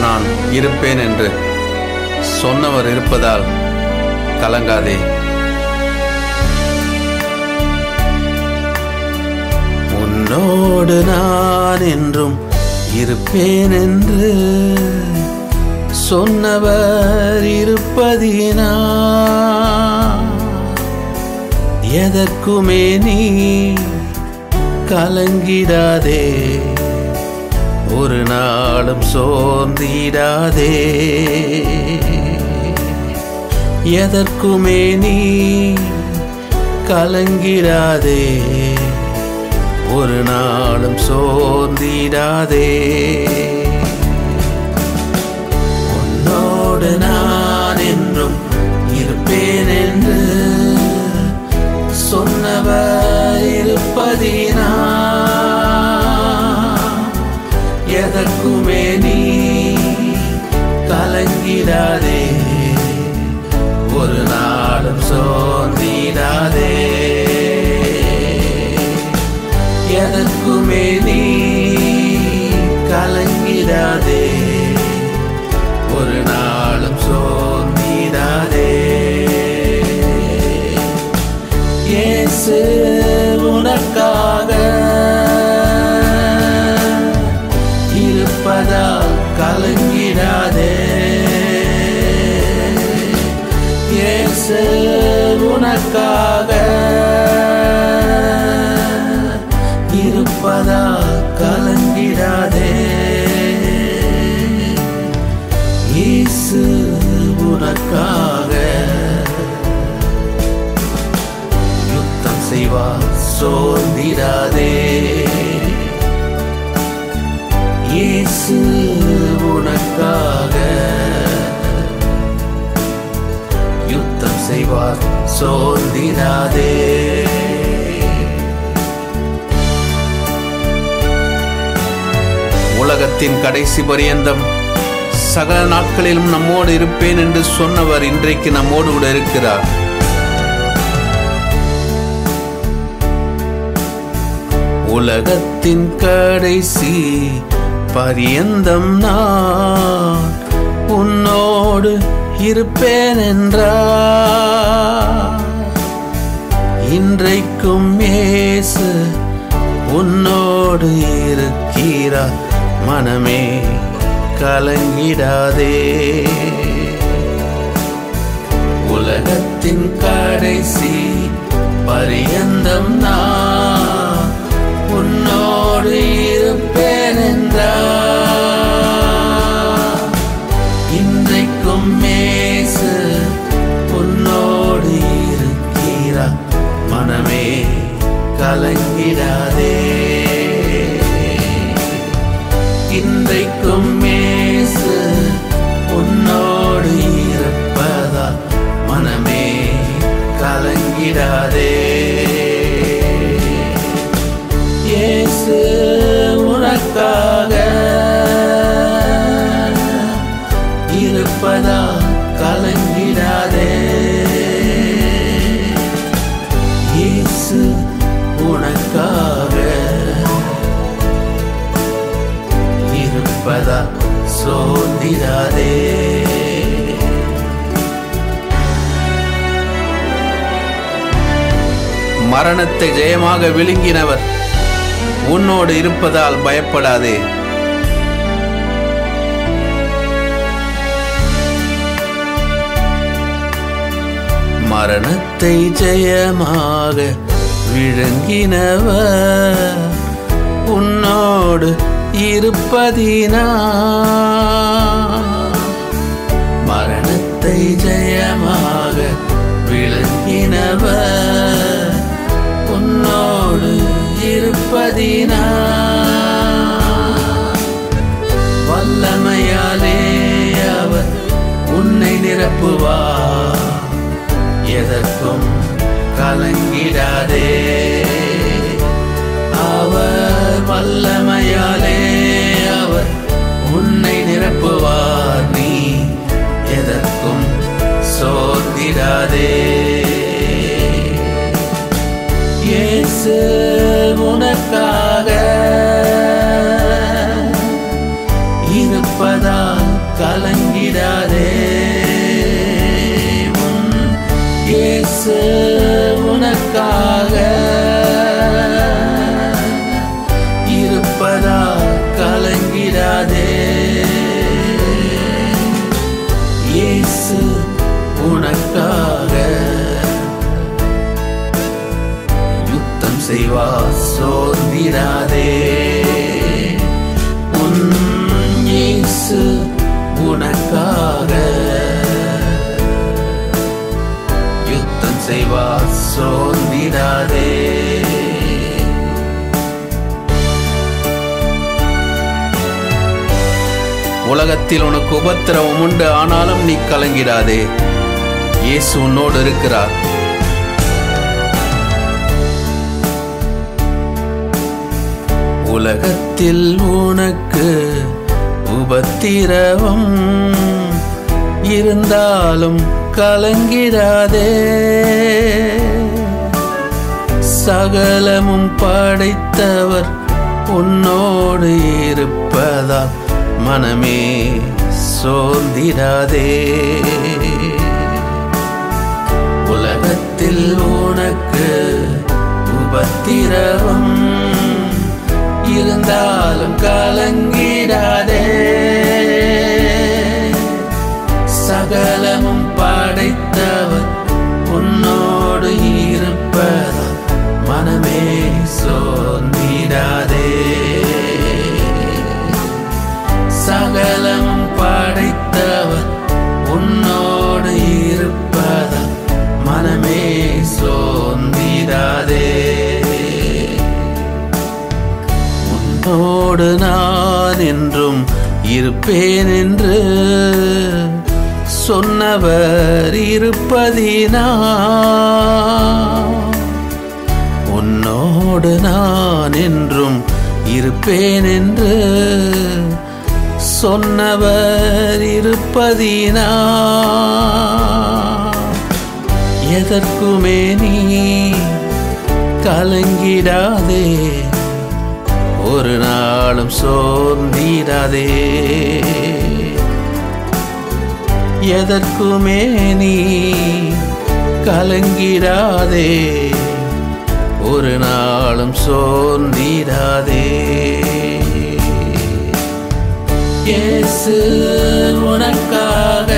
நான் இருப்பேன் என்று சொன்னவர் இருப்பதால் கலங்காதே உன்னோடு நான் என்றும் இருப்பேன் என்று சொன்னவர் இருப்பதினா எதற்குமே நீ கலங்கிடாதே ஒரு நாளும் சோர்ந்திடாதே எதற்குமே நீ கலங்கிடாதே ஒரு நாளும் சோர்ந்திடாதே உன்னோடு நான் என்றும் இருப்பேன் என்று சொன்னவர் இருப்பதினா எதற்குமே நீ கலங்கிடாதே ஒரு நாளும் சோர்ந்திடாதே எதற்குமே நீ கலங்கிடாதே ஒரு நாளும் சோர்ந்திடாதே இயேசு உனக்காக இருப்பதால் கலங்கிடாதே இயேசு உனக்காக இருப்பதால் கலங்கிடாதே இயேசு உனக்காக யுத்தம் செய்வார் சோர்ந்திடாதே இயேசு உனக்காக யுத்தம் செய்வார் சோர்ந்திடாதே உலகத்தின் கடைசி பரியந்தம் சகல நாட்களிலும் நம்மோடு இருப்பேன் என்று சொன்னவர் இன்றைக்கு நம்மோடு கூட இருக்கிறார் உலகத்தின் கடைசி பரியந்தம் நான் உன்னோடு இருப்பேன் என்றார் இன்றைக்கும் இயேசு உன்னோடு இருக்கிறார் மனமே கலங்கிடாதே உலகத்தின் கடைசி பரியந்தம் நான் உன்னோடு இருப்பேன் என்றார் இன்றைக்கும் மேசு உன்னோடு இருக்கிறார் மனமே கலங்கிடாதே இன்றைக்கும் மேசு உன்னோடு இருப்பதா மனமே கலங்கிடாதே இயேசு உனக்காக இருப்பதா கலங்கிடாதே இயேசு உனக்காக இருப்பதா சோதிடாதே மரணத்தை ஜெயமாக விழுங்கினவர் உன்னோடு இருப்பதால் பயப்படாதே மரணத்தை ஜெயமாக விழுங்கினவர் உன்னோடு இருப்பதினா மரணத்தை ஜெயமாக விழுங்கினவர் உன்னோடு இருப்பதினா வல்லமையாலே அவர் உன்னை நிரப்புவார் எதற்கும் கலங்கிடாதே அவர் வல்லமையாலே அவர் உன்னை நிரப்புவார் நீ எதற்கும் சோர்ந்திடாதே இயேசு உனக்காக இருப்பதால் உனக்காக இருப்பதா கலங்கிடாதே இயேசு உனக்காக யுத்தம் செய்வார் சோர்ந்திடாதே உன் இயேசு உனக்காக யுத்தம் செய்வார் சோர்ந்திடாதே உலகத்தில் உனக்கு உபத்திரவம் உண்டு ஆனாலும் நீ கலங்கிடாதே இயேசு உன்னோடு இருக்கிறார் உலகத்தில் உனக்கு உபத்திரவம் இருந்தாலும் கலங்கிடாதே சகலமும் படைத்தவர் உன்னோடு இருப்பதால் மனமே சோர்ந்திடாதே உலகத்தில் உனக்கு உபத்திரவம் இருந்தாலும் கலங்கிடாதே சகலமும் படைத்தவர் உன்னோடு இருப்பதால் மனமே சோர்ந்திடாதே சகலமும் படைத்தவர் உன்னோடு இருப்பதால் மனமே சோர்ந்திடாதே உன்னோடு நான் என்றும் இருப்பேன் என்று சொன்னவர் இருப்பதினா உன்னோடு நான் என்றும் இருப்பேன் என்று சொன்னவர் இருப்பதினா எதற்குமே நீ கலங்கிடாதே ஒரு நாளும் சோர்ந்திடாதே எதற்குமே நீ கலங்கிடாதே ஒரு நாளும் சோர்ந்திடாதே இயேசு உனக்காக